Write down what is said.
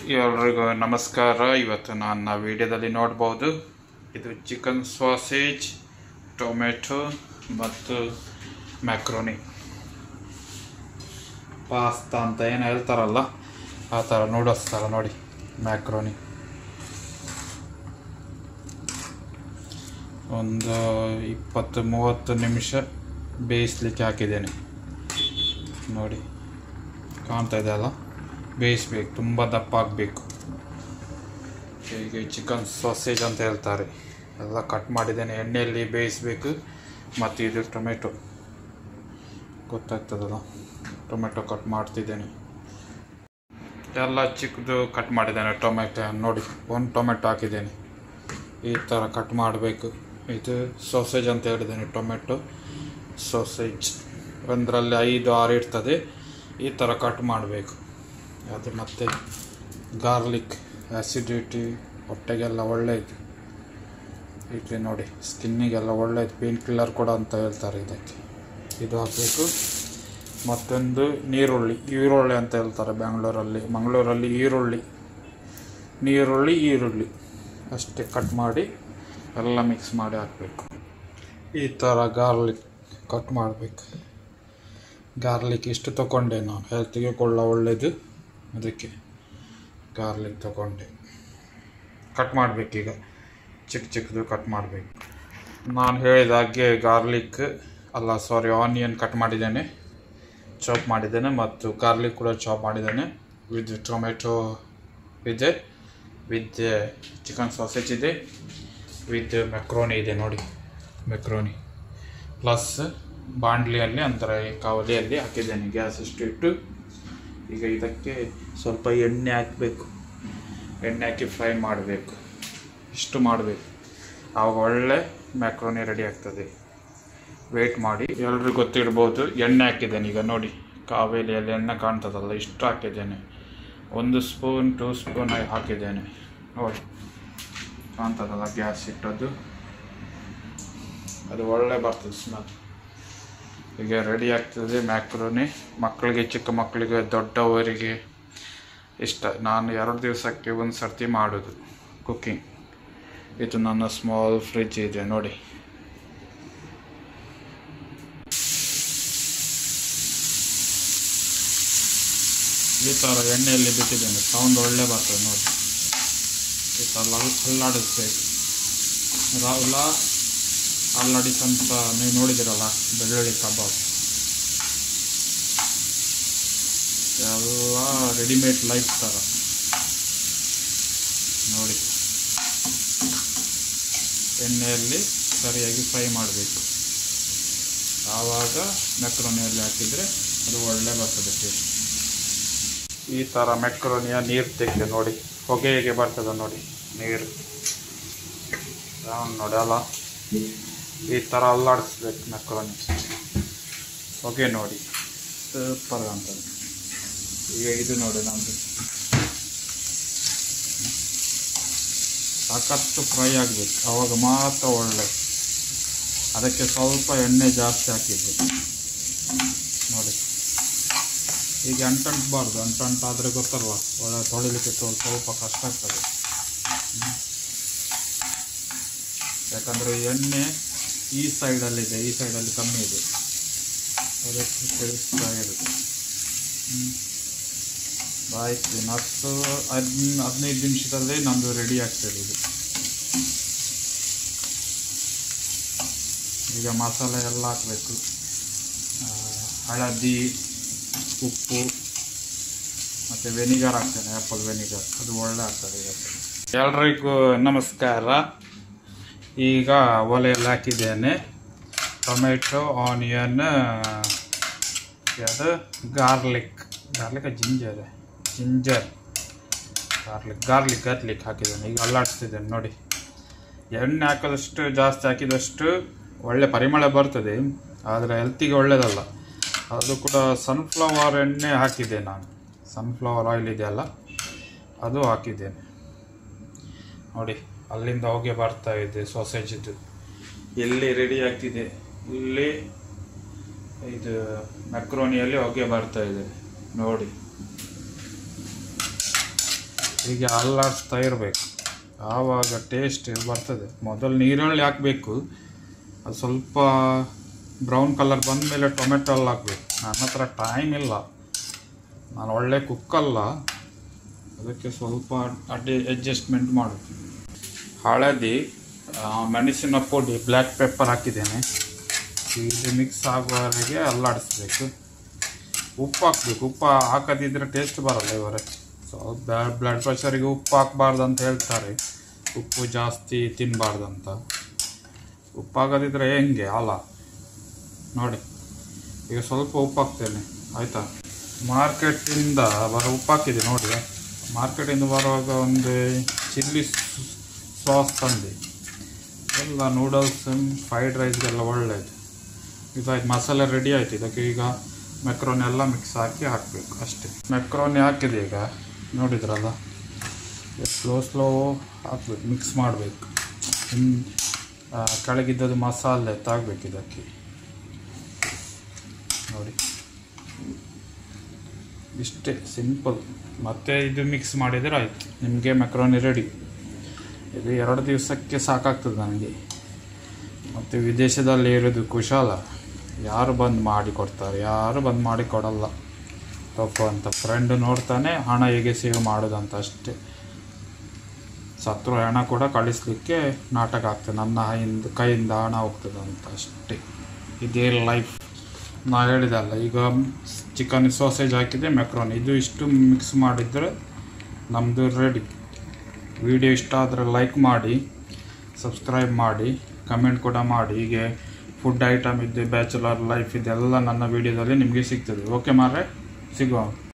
ಎಲ್ರಿಗೂ ನಮಸ್ಕಾರ ಇವತ್ತು ನನ್ನ ವಿಡಿಯೋದಲ್ಲಿ ನೋಡ್ಬೋದು ಇದು ಚಿಕನ್ ಸಾಸೇಜ್ ಟೊಮೆಟೊ ಮತ್ತು ಮ್ಯಾಕ್ರೋನಿ ಪಾಸ್ತಾ ಅಂತ ಏನು ಹೇಳ್ತಾರಲ್ಲ ಆ ಥರ ನೂಡಲ್ಸ್ ಥರ ನೋಡಿ ಮ್ಯಾಕ್ರೋನಿ ಒಂದು ಇಪ್ಪತ್ತು ಮೂವತ್ತು ನಿಮಿಷ ಬೇಯಿಸ್ಲಿಕ್ಕೆ ಹಾಕಿದ್ದೇನೆ ನೋಡಿ ಕಾಣ್ತಾ ಇದೆ ಅಲ್ಲ ಬೇಯಿಸ್ಬೇಕು ತುಂಬ ದಪ್ಪ ಆಗಬೇಕು ಹೀಗೆ ಚಿಕನ್ ಸಾಸೇಜ್ ಅಂತ ಹೇಳ್ತಾರೆ ಎಲ್ಲ ಕಟ್ ಮಾಡಿದ್ದೇನೆ ಎಣ್ಣೆಯಲ್ಲಿ ಬೇಯಿಸಬೇಕು ಮತ್ತು ಇದು ಟೊಮೆಟೊ ಗೊತ್ತಾಗ್ತದಲ್ಲ ಟೊಮೆಟೊ ಕಟ್ ಮಾಡ್ತಿದ್ದೇನೆ ಎಲ್ಲ ಚಿಕ್ಕದು ಕಟ್ ಮಾಡಿದ್ದೇನೆ ಟೊಮೆಟೊ ನೋಡಿ ಒಂದು ಟೊಮೆಟೊ ಹಾಕಿದ್ದೇನೆ ಈ ಥರ ಕಟ್ ಮಾಡಬೇಕು ಇದು ಸೋಸೇಜ್ ಅಂತ ಹೇಳಿದ್ದೇನೆ ಟೊಮೆಟೊ ಸೋಸೇಜ್ ಒಂದರಲ್ಲಿ ಐದು ಆರು ಇರ್ತದೆ ಈ ಥರ ಕಟ್ ಮಾಡಬೇಕು ಅದು ಮತ್ತು ಗಾರ್ಲಿಕ್ ಆ್ಯಸಿಡಿಟಿ ಹೊಟ್ಟೆಗೆಲ್ಲ ಒಳ್ಳೆಯದು ಇದಕ್ಕೆ ನೋಡಿ ಸ್ಕಿನ್ನಿಗೆಲ್ಲ ಒಳ್ಳೆಯದು ಪೇನ್ ಕಿಲ್ಲರ್ ಕೂಡ ಅಂತ ಹೇಳ್ತಾರೆ ಇದಕ್ಕೆ ಇದು ಹಾಕಬೇಕು ಮತ್ತೊಂದು ನೀರುಳ್ಳಿ ಈರುಳ್ಳಿ ಅಂತ ಹೇಳ್ತಾರೆ ಬ್ಯಾಂಗ್ಳೂರಲ್ಲಿ ಮಂಗಳೂರಲ್ಲಿ ಈರುಳ್ಳಿ ನೀರುಳ್ಳಿ ಈರುಳ್ಳಿ ಅಷ್ಟೇ ಕಟ್ ಮಾಡಿ ಎಲ್ಲ ಮಿಕ್ಸ್ ಮಾಡಿ ಹಾಕಬೇಕು ಈ ಥರ ಗಾರ್ಲಿಕ್ ಕಟ್ ಮಾಡಬೇಕು ಗಾರ್ಲಿಕ್ ಇಷ್ಟು ತಗೊಂಡೆ ನಾನು ಹೆಲ್ತಿಗೆ ಕೊಳ್ಳ ಒಳ್ಳೆಯದು ಅದಕ್ಕೆ ಗಾರ್ಲಿಕ್ ತಗೊಂಡೆ ಕಟ್ ಮಾಡಬೇಕೀಗ ಚಿಕ್ಕ ಚಿಕ್ಕದು ಕಟ್ ಮಾಡಬೇಕು ನಾನು ಹೇಳಿದ ಹಾಗೆ ಗಾರ್ಲಿಕ್ ಅಲ್ಲ ಸಾರಿ ಆನಿಯನ್ ಕಟ್ ಮಾಡಿದ್ದೇನೆ ಚಾಪ್ ಮಾಡಿದ್ದೇನೆ ಮತ್ತು ಗಾರ್ಲಿಕ್ ಕೂಡ ಚಾಪ್ ಮಾಡಿದ್ದೇನೆ ವಿತ್ ಟೊಮೆಟೊ ಇದೆ ವಿತ್ ಚಿಕನ್ ಸಾಸೇಜ್ ಇದೆ ವಿತ್ ಮೆಕ್ರೋನಿ ಇದೆ ನೋಡಿ ಮೆಕ್ರೋನಿ ಪ್ಲಸ್ ಬಾಂಡ್ಲಿಯಲ್ಲಿ ಅಂದರೆ ಕವಲಿಯಲ್ಲಿ ಹಾಕಿದ್ದೇನೆ ಗ್ಯಾಸ್ ಇಷ್ಟು ಇಟ್ಟು ಈಗ ಇದಕ್ಕೆ ಸ್ವಲ್ಪ ಎಣ್ಣೆ ಹಾಕಬೇಕು ಎಣ್ಣೆ ಹಾಕಿ ಫ್ರೈ ಮಾಡಬೇಕು ಇಷ್ಟು ಮಾಡಬೇಕು ಆವಾಗ ಒಳ್ಳೆ ಮ್ಯಾಕ್ರೋನಿ ರೆಡಿ ಆಗ್ತದೆ ವೆಯ್ಟ್ ಮಾಡಿ ಎಲ್ರಿಗೂ ಗೊತ್ತಿಡ್ಬೋದು ಎಣ್ಣೆ ಹಾಕಿದ್ದೇನೆ ಈಗ ನೋಡಿ ಕಾವೇಲಿಯಲ್ಲಿ ಎಣ್ಣೆ ಕಾಣ್ತದಲ್ಲ ಇಷ್ಟು ಹಾಕಿದ್ದೇನೆ ಒಂದು ಸ್ಪೂನ್ ಟೂ ಸ್ಪೂನ್ ಹಾಕಿದ್ದೇನೆ ನೋಡಿ ಕಾಣ್ತದಲ್ಲ ಗ್ಯಾಸ್ ಇಟ್ಟದ್ದು ಅದು ಒಳ್ಳೆ ಬರ್ತದೆ ಸ್ಮೆಲ್ ಈಗ ರೆಡಿ ಆಗ್ತದೆ ಮ್ಯಾಕ್ರೋನಿ ಮಕ್ಕಳಿಗೆ ಚಿಕ್ಕ ಮಕ್ಕಳಿಗೆ ದೊಡ್ಡವರಿಗೆ ಇಷ್ಟ ನಾನು ಎರಡು ದಿವಸಕ್ಕೆ ಒಂದು ಸರ್ತಿ ಮಾಡೋದು ಕುಕ್ಕಿಂಗ್ ಇದು ನನ್ನ ಸ್ಮಾಲ್ ಫ್ರಿಜ್ ಇದೆ ನೋಡಿ ಈ ಥರ ಎಣ್ಣೆಯಲ್ಲಿ ಬಿಟ್ಟಿದ್ದೇನೆ ಸೌಂಡ್ ಒಳ್ಳೆ ಬರ್ತದೆ ನೋಡಿ ಈ ಥರ ಅಲ್- ಅಲ್ಲಾಡಿಸ್ಬೇಕು ರಾಹುಲ ಅಲ್ಲಾಡಿಸಂತ ನೀವು ನೋಡಿದಿರಲ್ಲ ಬೆಳ್ಳುಳ್ಳಿ ಕಬಾಬ್ ಎಲ್ಲ ರೆಡಿಮೇಡ್ ಲೈಫ್ ಥರ ನೋಡಿ ಎಣ್ಣೆಯಲ್ಲಿ ಸರಿಯಾಗಿ ಫ್ರೈ ಮಾಡಬೇಕು ಆವಾಗ ಮೆಕ್ರೋನಿಯಲ್ಲಿ ಹಾಕಿದರೆ ಅದು ಒಳ್ಳೆ ಬರ್ತದೆ ಟೇಸ್ಟ್ ಈ ಥರ ಮೆಕ್ರೋನಿಯ ನೀರು ತೆಗೆದು ನೋಡಿ ಹೊಗೆ ಹೇಗೆ ಬರ್ತದೆ ನೋಡಿ ನೀರು ರೌಂಡ್ ನೋಡಿ ಅಲ್ಲ ಈ ಥರ ಅಲ್ಲಾಡಿಸ್ಬೇಕು ಮೆಕ್ರೋನಿ ಹೊಗೆ ನೋಡಿ ಸೂಪರ್ ಅಂತ ಈಗ ಇದು ನೋಡಿ ನಮ್ಮದು ಸಖತ್ತು ಫ್ರೈ ಆಗಬೇಕು ಆವಾಗ ಮಾತ್ರ ಒಳ್ಳೆ ಅದಕ್ಕೆ ಸ್ವಲ್ಪ ಎಣ್ಣೆ ಜಾಸ್ತಿ ಹಾಕಿದ್ದು ನೋಡಿ ಈಗ ಅಂಟಂಟಬಾರ್ದು ಅಂಟಂಟಾದರೆ ಗೊತ್ತಲ್ವ ಒಳ್ಳೆ ತೊಳಿಲಿಕ್ಕೆ ಸ್ವಲ್ಪ ಸ್ವಲ್ಪ ಕಷ್ಟ ಆಗ್ತದೆ ಹ್ಮ್. ಯಾಕಂದರೆ ಎಣ್ಣೆ ಈ ಸೈಡಲ್ಲಿದೆ ಈ ಸೈಡಲ್ಲಿ ಕಮ್ಮಿ ಇದೆ ಅದಕ್ಕೆ ತಿಳಿಸ್ತಾ ಇರುತ್ತೆ ಹ್ಮ್. ಆಯ್ತು ಇನ್ನು ಹತ್ತು ಹದ್ ಹದಿನೈದು ನಿಮಿಷದಲ್ಲಿ ನಮ್ಮದು ರೆಡಿ ಆಗ್ತದೆ ಇದು ಈಗ ಮಸಾಲೆ ಎಲ್ಲ ಹಾಕಬೇಕು ಹಳದಿ ಉಪ್ಪು ಮತ್ತು ವೆನಿಗರ್ ಹಾಕ್ತೇನೆ ಆ್ಯಪಲ್ ವೆನಿಗರ್ ಅದು ಒಳ್ಳೆ ಆಗ್ತದೆ ಇವತ್ತು ಎಲ್ರಿಗೂ ನಮಸ್ಕಾರ ಈಗ ಒಲೆಯಲ್ಲಿ ಹಾಕಿದ್ದೇನೆ ಟೊಮೆಟೊ ಆನಿಯನ್ ಯಾವುದು garlic garlic ginger ginger garlic garlic garlic ಹಾಕಿದ್ದೇನೆ ಈಗ ಅಲ್ಲಾಡಿಸ್ತಿದ್ದೇನೆ ನೋಡಿ ಎಣ್ಣೆ ಹಾಕಿದಷ್ಟು ಜಾಸ್ತಿ ಹಾಕಿದಷ್ಟು ಒಳ್ಳೆ ಪರಿಮಳ ಬರ್ತದೆ ಆದರೆ ಹೆಲ್ತಿಗೆ ಒಳ್ಳೆಯದಲ್ಲ ಅದು ಕೂಡ ಸನ್ಫ್ಲವರ್ ಎಣ್ಣೆ ಹಾಕಿದ್ದೆ ನಾನು ಸನ್ಫ್ಲವರ್ ಆಯಿಲ್ ಇದೆಯಲ್ಲ ಅದು ಹಾಕಿದ್ದೇನೆ ನೋಡಿ ಅಲ್ಲಿಂದ ಹೊಗೆ ಬರ್ತಾ ಇದೆ ಸಾಸೇಜಿದ್ದು ಎಲ್ಲಿ ರೆಡಿ ಆಗ್ತಿದೆ ಇಲ್ಲಿ ಇದು ಮೆಕ್ರೋನಿಯಲ್ಲಿ ಹೊಗೆ ಬರ್ತಾ ಇದೆ ನೋಡಿ ಹೀಗೆ ಅಲ್ಲಾಡಿಸ್ತಾ ಇರಬೇಕು ಆವಾಗ ಟೇಸ್ಟ್ ಬರ್ತದೆ ಮೊದಲು ನೀರುಳ್ಳಿ ಹಾಕಬೇಕು ಅದು ಸ್ವಲ್ಪ ಬ್ರೌನ್ ಕಲರ್ ಬಂದ ಮೇಲೆ ಟೊಮೆಟೊ ಎಲ್ಲ ಹಾಕಬೇಕು ನನ್ನ ಹತ್ರ ಟೈಮ್ ಇಲ್ಲ ನಾನು ಒಳ್ಳೆ ಕುಕ್ಕಲ್ಲ ಅದಕ್ಕೆ ಸ್ವಲ್ಪ ಅಡ್ಡಿ ಅಡ್ಜಸ್ಟ್ಮೆಂಟ್ ಮಾಡು ಹಳದಿ ಆ, ಮೆಣಸಿನ ಪುಡಿ ಬ್ಲ್ಯಾಕ್ ಪೆಪ್ಪರ್ ಹಾಕಿದ್ದೇನೆ ಇದು ಮಿಕ್ಸ್ ಆಗುವವರೆಗೆ ಅಲ್ಲಾಡಿಸ್ಬೇಕು ಉಪ್ಪು ಹಾಕ್ಬೇಕು ಉಪ್ಪು ಹಾಕದಿದ್ರೆ ಟೇಸ್ಟ್ ಬರಲ್ಲ ಇವರೇ ಸೊ ಬ್ಲಡ್ ಪ್ರೆಷರಿಗೆ ಉಪ್ಪು ಹಾಕಬಾರ್ದು ಅಂತ ಹೇಳ್ತಾರೆ ಉಪ್ಪು ಜಾಸ್ತಿ ತಿನ್ನಬಾರ್ದು ಅಂತ ಉಪ್ಪು ಹಾಕದಿದ್ರೆ ಹೆಂಗೆ ಅಲ್ಲ ನೋಡಿ ಈಗ ಸ್ವಲ್ಪ ಉಪ್ಪು ಹಾಕ್ತೇನೆ ಆಯಿತಾ ಮಾರ್ಕೆಟಿಂದ ಬರೋ ಉಪ್ಪು ಹಾಕಿದೆ ನೋಡಿ ಮಾರ್ಕೆಟಿಂದ ಬರುವಾಗ ಒಂದು ಚಿಲ್ಲಿ ಸಾಸ್ ತಂದೆ ಎಲ್ಲ ನೂಡಲ್ಸ್ ಫ್ರೈಡ್ ರೈಸ್ಗೆಲ್ಲ ಒಳ್ಳೆಯದು ಇದಾಯ್ತು ಮಸಾಲೆ ರೆಡಿ ಆಯ್ತು ಇದಕ್ಕೆ ಈಗ ಮೆಕ್ರೋನಿ ಎಲ್ಲ ಮಿಕ್ಸ್ ಹಾಕಿ ಹಾಕಬೇಕು ಅಷ್ಟೇ ಮೆಕ್ರೋನಿ ಹಾಕಿದೆ ಈಗ ನೋಡಿದ್ರಲ್ಲ ಸ್ಲೋ ಸ್ಲೋ ಹಾಕ್ಬೇಕು ಮಿಕ್ಸ್ ಮಾಡಬೇಕು ಕೆಳಗಿದ್ದದು ಮಸಾಲೆ ತಾಗಬೇಕು ಇದಕ್ಕೆ ನೋಡಿ ಇಷ್ಟೇ ಸಿಂಪಲ್ ಮತ್ತೆ ಇದು ಮಿಕ್ಸ್ ಮಾಡಿದರೆ ಆಯ್ತು ನಿಮಗೆ ಮೆಕ್ರೋನಿ ರೆಡಿ ಇದು ಎರಡು ದಿವಸಕ್ಕೆ ಸಾಕಾಗ್ತದೆ ನನಗೆ ಮತ್ತು ವಿದೇಶದಲ್ಲಿ ಇರೋದು ಕುಶಾಲ ಯಾರು ಬಂದು ಮಾಡಿ ಕೊಡ್ತಾರೆ ಯಾರು ಬಂದು ಮಾಡಿ ಕೊಡಲ್ಲ ತಪ್ಪು ಅಂತ ಫ್ರೆಂಡ್ ನೋಡ್ತಾನೆ ಹಣ ಹೇಗೆ ಸೇವ್ ಮಾಡೋದಂತ ಅಷ್ಟೇ ಸತ್ರು ಹಣ ಕೂಡ ಕಳಿಸ್ಲಿಕ್ಕೆ ನಾಟಕ ಆಗ್ತದೆ ನನ್ನ ಹಿಂದ ಕೈಯಿಂದ ಹಣ ಹೋಗ್ತದೆ ಅಂತ ಅಷ್ಟೇ ಇದೇ ಲೈಫ್ ನಾ ಹೇಳಿದಲ್ಲ ಈಗ ಚಿಕನ್ ಸಾಸೇಜ್ ಹಾಕಿದೆ ಮೆಕ್ರೋನಿ ಇದು ಇಷ್ಟು ಮಿಕ್ಸ್ ಮಾಡಿದರೆ ನಮ್ಮದು ರೆಡಿ ವಿಡಿಯೋ ಇಷ್ಟ ಆದರೆ ಲೈಕ್ ಮಾಡಿ ಸಬ್ಸ್ಕ್ರೈಬ್ ಮಾಡಿ ಕಮೆಂಟ್ ಕೂಡ ಮಾಡಿ ಹೀಗೆ ಫುಡ್ ಐಟಮ್ ಇದೆ ಬ್ಯಾಚುಲರ್ ಲೈಫ್ ಇದೆಲ್ಲ ನನ್ನ ವಿಡಿಯೋದಲ್ಲಿ ನಿಮಗೆ ಸಿಗ್ತದೆ ಓಕೆ ಮಾರ್ರೆ ಸಿಗುವ